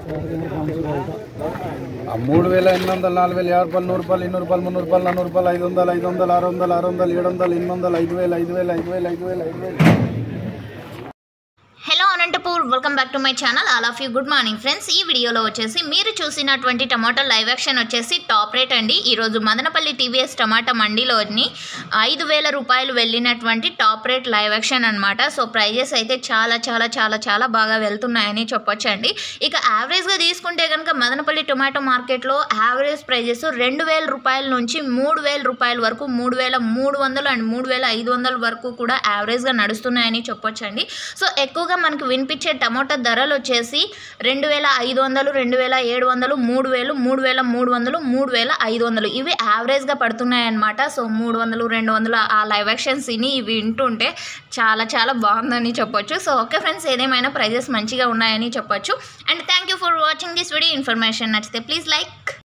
ఆ మూడు వేల ఎనిమిది వందలు నాలుగు వేల యాభై రూపాయలు నూరు రూపాయలు ఇన్నూరు రూపాయలు మున్నూరు రూపాయలు నానూరు రూపాయలు ఐదు వందలు ఐదు వందలు ఆరు వందలు ఆరు వందలు ఏడు వందలు ఎనిమిది వందలు ఐదు వేలు ఐదు వేలు ఐదు వేలు ఐదు వేలు ఐదు వేలు hello Anantapur welcome back to my channel all of you good morning friends ఈ వీడియోలో వచ్చేసి మీరు చూసినటువంటి టమాటో లైవ్ యాక్షన్ వచ్చేసి టాప్ రేట్ అండి ఈరోజు మదనపల్లి టీవీఎస్ టమాటా మండీలోని ఐదు వేల రూపాయలు వెళ్ళినటువంటి టాప్ రేట్ లైవ్ యాక్షన్ అనమాట సో ప్రైజెస్ అయితే చాలా చాలా చాలా చాలా బాగా వెళ్తున్నాయని చెప్పొచ్చండి ఇక యావరేజ్గా తీసుకుంటే కనుక మదనపల్లి టొమాటో మార్కెట్లో యావరేజ్ ప్రైజెస్ రెండు వేల రూపాయల నుంచి మూడు వేల రూపాయల వరకు మూడు వేల మూడు వందలు అండ్ మూడు వేల ఐదు వందల వరకు కూడా యావరేజ్గా నడుస్తున్నాయని చెప్పొచ్చండి సో ఎక్కువగా మనకు వినిపించే టమాటా ధరలు వచ్చేసి రెండు వేల ఐదు వందలు రెండు వేల ఏడు వందలు మూడు వేలు మూడు వేల మూడు వందలు మూడు వేల ఐదు వందలు ఇవి యావరేజ్గా పడుతున్నాయన్నమాట సో మూడు వందలు రెండు వందలు ఆ లైవ్ యాక్షన్స్ ఇని ఇవి వింటుంటే చాలా చాలా బాగుందని చెప్పొచ్చు సో ఓకే ఫ్రెండ్స్ ఏదేమైనా ప్రైజెస్ మంచిగా ఉన్నాయని చెప్పొచ్చు and thank you for watching this video information నచ్చితే ప్లీజ్ లైక్